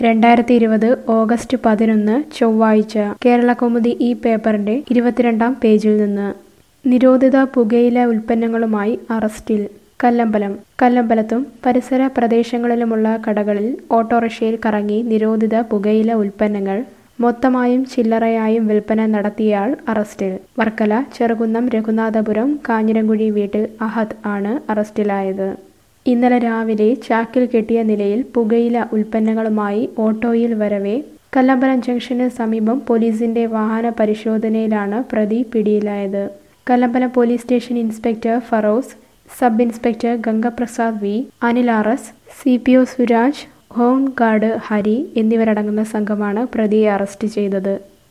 രണ്ടായിരത്തി ഇരുപത് ഓഗസ്റ്റ് പതിനൊന്ന് ചൊവ്വാഴ്ച കേരളകൗമുദി ഈ പേപ്പറിന്റെ ഇരുപത്തിരണ്ടാം പേജിൽ നിന്ന് നിരോധിത പുകയില ഉൽപ്പന്നങ്ങളുമായി അറസ്റ്റിൽ കല്ലമ്പലം കല്ലമ്പലത്തും പരിസര പ്രദേശങ്ങളിലുമുള്ള കടകളിൽ ഓട്ടോറിക്ഷയിൽ കറങ്ങി നിരോധിത പുകയില ഉൽപ്പന്നങ്ങൾ മൊത്തമായും ചില്ലറയായും വിൽപ്പന നടത്തിയയാൾ അറസ്റ്റിൽ വർക്കല ചെറുകുന്നം രഘുനാഥപുരം കാഞ്ഞിരങ്കുഴി വീട്ടിൽ അഹദ് ആണ് അറസ്റ്റിലായത് ഇന്നലെ രാവിലെ ചാക്കിൽ കെട്ടിയ നിലയിൽ പുകയില ഉൽപ്പന്നങ്ങളുമായി ഓട്ടോയിൽ വരവെ കല്ലമ്പലം ജംഗ്ഷന് സമീപം പോലീസിന്റെ വാഹന പരിശോധനയിലാണ് പ്രതി പിടിയിലായത് Kallambalam police station inspector Faroz sub inspector Gangaprasad V Anil R S C P O Suraj home guard Hari എന്നിവരടങ്ങുന്ന സംഘമാണ് പ്രതിയെ അറസ്റ്റ് ചെയ്തത്